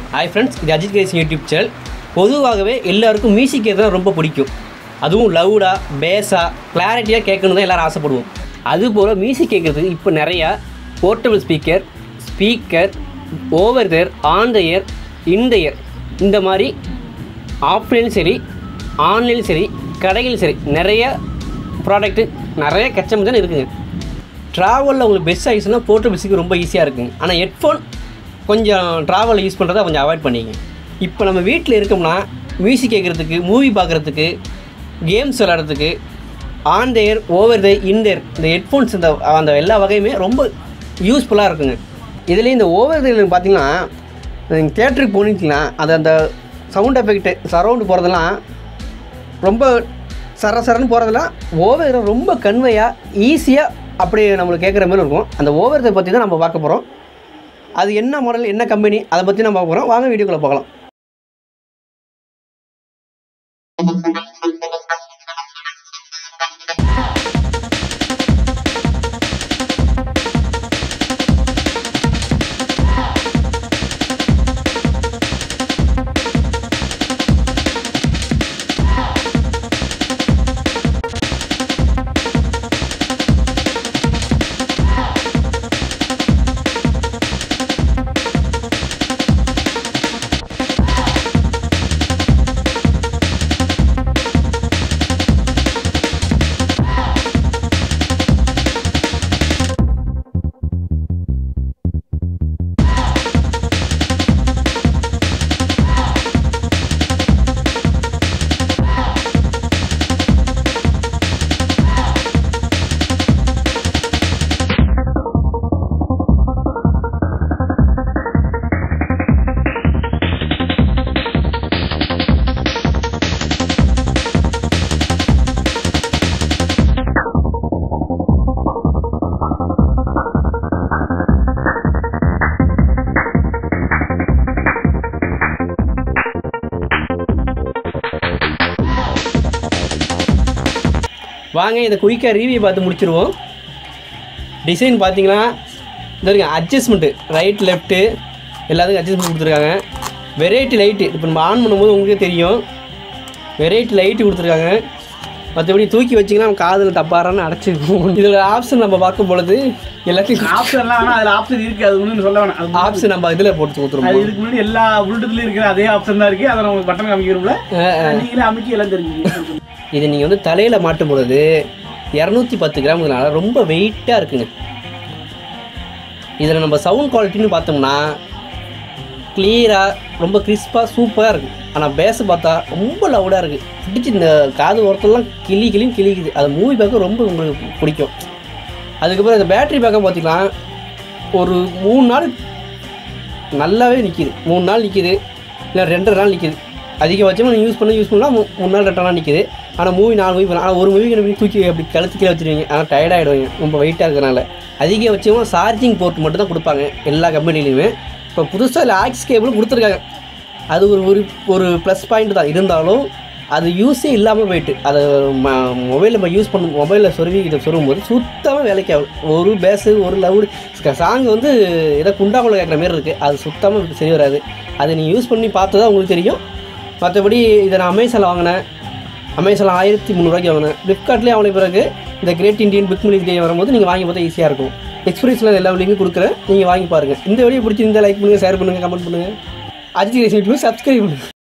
hi friends இது Ajith Grayson YouTube channel பொதுவாகவே எல்லாருக்கும் மியூசிக் கேட்குறது ரொம்ப பிடிக்கும் அதுவும் லவுடாக பேஸாக கிளாரிட்டியாக கேட்கணும் தான் எல்லோரும் ஆசைப்படுவோம் அதுபோல் மியூசிக் கேட்குறதுக்கு இப்போ நிறையா portable speaker speaker over there on the ear in the ear இந்த மாதிரி ஆஃப்லைனும் சரி ஆன்லைனும் சரி கடைகளும் சரி நிறைய ப்ராடக்ட்டு நிறைய கச்சமச்சான இருக்குங்க ட்ராவலில் உங்களுக்கு பெஸ்ட் ஆகிடுச்சுன்னா போர்ட்டபிள்ஸுக்கு ரொம்ப ஈஸியாக இருக்குங்க ஆனால் ஹெட்ஃபோன் கொஞ்சம் ட்ராவலில் யூஸ் பண்ணுறதை கொஞ்சம் அவாய்ட் பண்ணிக்கங்க இப்போ நம்ம வீட்டில் இருக்கோம்னா மியூசிக் கேட்குறதுக்கு மூவி பார்க்குறதுக்கு கேம்ஸ் விளாட்றதுக்கு on there over the in there இந்த ஹெட்ஃபோன்ஸ் இந்த அந்த எல்லா வகையுமே ரொம்ப யூஸ்ஃபுல்லாக இருக்குங்க இதுலேயும் இந்த ஓவர் தேர் பார்த்தீங்கன்னா நீங்கள் தேட்டருக்கு போனீங்கன்னா அது அந்த சவுண்ட் எஃபெக்ட்டு சரவுண்டு போகிறதெல்லாம் ரொம்ப சர சரன்னு போகிறதெல்லாம் ஓவர் ரொம்ப கன்வையாக ஈஸியாக அப்படி நம்மளுக்கு கேட்குற மாதிரி இருக்கும் அந்த ஓவரத்தை பற்றி தான் நம்ம பார்க்க போகிறோம் அது என்ன மாடல் என்ன கம்பெனி அதை பற்றி நம்ம பார்க்க போகிறோம் வாங்க வீடியோக்குள்ளே பார்க்கலாம் வாங்க இந்த குயிக்காக ரிவ்யூ பார்த்து முடிச்சிருவோம் டிசைன் பார்த்தீங்கன்னா இந்த இருக்க அட்ஜஸ்ட்மெண்ட்டு ரைட் லெஃப்ட்டு எல்லாத்துக்கும் அட்ஜஸ்ட்மெண்ட் கொடுத்துருக்காங்க வெரைட்டி லைட்டு இப்போ நம்ம ஆன் பண்ணும்போது உங்களுக்கே தெரியும் வெரைட்டி லைட்டு கொடுத்துருக்காங்க மற்றபடி தூக்கி வச்சிங்கன்னா நம்ம காதில் தப்பாரான்னு அடைச்சிருக்கும் இதில் ஆப்ஷன் நம்ம பார்க்கும் பொழுது எல்லாத்தையும் ஆப்ஷன்லாம் வேணா அதுல ஆப்ஷன் இருக்கு அது ஒன்றும் சொல்ல வேணாம் அது ஆப்ஷன் நம்ம இதில் போட்டு அது கொடுத்துருவோம் இதுக்கு முன்னாடி எல்லா ப்ளூடூத்லயும் இருக்கிற அதே ஆப்ஷன் தான் இருக்கு அதை நான் உங்களுக்கு பட்டன் காமிக்கிறோம்ல நீங்களே அமைக்கி எல்லாம் தெரிஞ்சுக்கீங்க இது நீங்கள் வந்து தலையில் மாட்டும் பொழுது இரநூத்தி பத்து கிராமுனால ரொம்ப வெயிட்டாக இருக்குங்க இதில் நம்ம சவுண்ட் குவாலிட்டின்னு பார்த்தோம்னா கிளியராக ரொம்ப கிறிஸ்பாக சூப்பராக இருக்குது ஆனால் பேஸை பார்த்தா ரொம்ப லவுடாக இருக்குது பிடிச்சி இந்த காது ஓரத்துலலாம் கிளி கிளின்னு கிளிக்குது அது மூவி பார்க்க ரொம்ப உங்களுக்கு பிடிக்கும் அதுக்கப்புறம் இந்த பேட்டரி பேக்கப் பார்த்தீங்கன்னா ஒரு மூணு நாள் நல்லாவே நிற்கிது மூணு நாள் நிற்கிது இல்லை ரெண்டரை நாள் நிற்கிது அதிகபட்சமாக நீங்கள் யூஸ் பண்ண யூஸ் பண்ணால் மூ மூணு நாள் ரெண்டு நாள் நிற்கிது ஆனால் மூவி நாலு மூவி பண்ணலாம் ஆனால் ஒரு மூவிக்கு நம்ம தூக்கி அப்படி கழுத்து கீழே வச்சுருவீங்க ஆனால் டயர்ட் ஆகிடுவீங்க ரொம்ப வெயிட்டாக இருக்கிறனால அதிகபட்சமாக சார்ஜிங் போர்ட் மட்டும் தான் கொடுப்பாங்க எல்லா கம்பெனிலையுமே இப்போ புதுசாக இல்லை ஆக்ஸ் கேபிளும் கொடுத்துருக்காங்க அது ஒரு ஒரு ஒரு ப்ளஸ் பாயிண்ட் தான் இருந்தாலும் அது யூஸே இல்லாமல் போயிட்டு அதை மொபைல் நம்ம யூஸ் பண்ணும் மொபைலில் சொருவி இதை சொருகும்போது சுத்தமாக வேலைக்கு ஆகும் ஒரு பேஸு ஒரு லவுடு சாங் வந்து ஏதோ குண்டாக்குள்ள கேட்குற மாதிரி இருக்குது அது சுத்தமாக சரி வராது அதை நீங்கள் யூஸ் பண்ணி பார்த்து தான் உங்களுக்கு தெரியும் மற்றபடி இதை நான் அமேசானில் வாங்கினேன் அமேசானில் ஆயிரத்தி முந்நூறுவாய்க்கு வாங்கினேன் ஃப்ளிப்கார்ட்லேயே அவனை பிறகு இந்த கிரேட் இண்டியன் பிக் மிலி டே வரும்போது நீங்கள் வாங்கி பார்த்தா ஈஸியாக இருக்கும் எக்ஸ்பீரியன்ஸில் எல்லா லிங்கும் கொடுக்குறேன் நீங்கள் வாங்கி பாருங்கள் இந்த வீடியோ பிடிச்சிருந்தா லைக் பண்ணுங்கள் ஷேர் பண்ணுங்கள் கமெண்ட் பண்ணுங்கள் அஜித் ரேசிங் சப்ஸ்கிரைப் பண்ணுங்கள்